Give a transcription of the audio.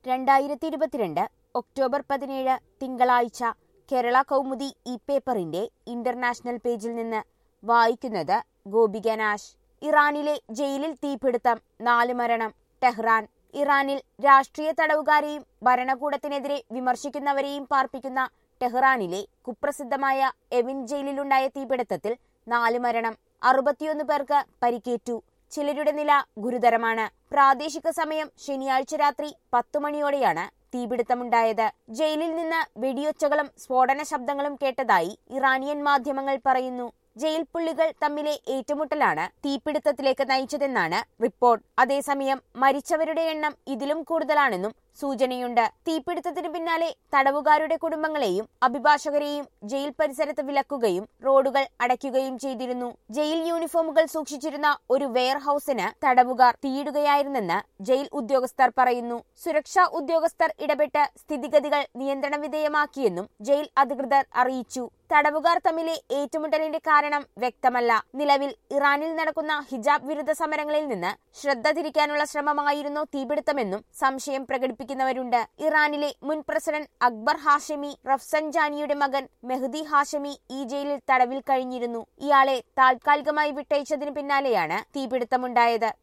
രണ്ടായിരത്തി ഇരുപത്തിരണ്ട് ഒക്ടോബർ പതിനേഴ് തിങ്കളാഴ്ച കേരള കൗമുദി ഈ പേപ്പറിന്റെ ഇന്റർനാഷണൽ പേജിൽ നിന്ന് വായിക്കുന്നത് ഗോപിക നാഷ് ഇറാനിലെ ജയിലിൽ തീപിടുത്തം നാല് മരണം ടെഹ്റാൻ ഇറാനിൽ രാഷ്ട്രീയ തടവുകാരെയും ഭരണകൂടത്തിനെതിരെ വിമർശിക്കുന്നവരെയും പാർപ്പിക്കുന്ന ടെഹ്റാനിലെ കുപ്രസിദ്ധമായ എവിൻ ജയിലിലുണ്ടായ തീപിടുത്തത്തിൽ നാല് മരണം അറുപത്തിയൊന്ന് പേർക്ക് പരിക്കേറ്റു ചിലരുടെ നില ഗുരുതരമാണ് പ്രാദേശിക സമയം ശനിയാഴ്ച രാത്രി പത്തു മണിയോടെയാണ് തീപിടുത്തമുണ്ടായത് ജയിലിൽ നിന്ന് വെടിയൊച്ചകളും സ്ഫോടന ശബ്ദങ്ങളും കേട്ടതായി ഇറാനിയൻ മാധ്യമങ്ങൾ പറയുന്നു ജയിൽ പുള്ളികൾ തമ്മിലെ ഏറ്റുമുട്ടലാണ് തീപിടുത്തത്തിലേക്ക് നയിച്ചതെന്നാണ് റിപ്പോർട്ട് അതേസമയം മരിച്ചവരുടെ എണ്ണം ഇതിലും കൂടുതലാണെന്നും സൂചനയുണ്ട് തീപിടുത്തത്തിന് പിന്നാലെ തടവുകാരുടെ കുടുംബങ്ങളെയും അഭിഭാഷകരെയും ജയിൽ പരിസരത്ത് വിലക്കുകയും റോഡുകൾ അടയ്ക്കുകയും ചെയ്തിരുന്നു ജയിൽ യൂണിഫോമുകൾ സൂക്ഷിച്ചിരുന്ന ഒരു വെയർ ഹൌസിന് തടവുകാർ തീയിടുകയായിരുന്നെന്ന് ജയിൽ ഉദ്യോഗസ്ഥർ പറയുന്നു സുരക്ഷാ ഉദ്യോഗസ്ഥർ ഇടപെട്ട് സ്ഥിതിഗതികൾ നിയന്ത്രണ വിധേയമാക്കിയെന്നും ജയിൽ അധികൃതർ അറിയിച്ചു തടവുകാർ തമ്മിലെ ഏറ്റുമുട്ടലിന്റെ കാരണം വ്യക്തമല്ല നിലവിൽ ഇറാനിൽ നടക്കുന്ന ഹിജാബ് വിരുദ്ധ സമരങ്ങളിൽ നിന്ന് ശ്രദ്ധ തിരിക്കാനുള്ള ശ്രമമായിരുന്നോ തീപിടുത്തമെന്നും സംശയം പ്രകടിപ്പിക്കുന്നവരുണ്ട് ഇറാനിലെ മുൻ പ്രസിഡന്റ് അക്ബർ ഹാഷമി റഫ്സൻജാനിയുടെ മകൻ മെഹ്ദി ഹാഷമി ഈ ജയിലിൽ തടവിൽ കഴിഞ്ഞിരുന്നു ഇയാളെ താൽക്കാലികമായി വിട്ടയച്ചതിന് പിന്നാലെയാണ് തീപിടുത്തമുണ്ടായത്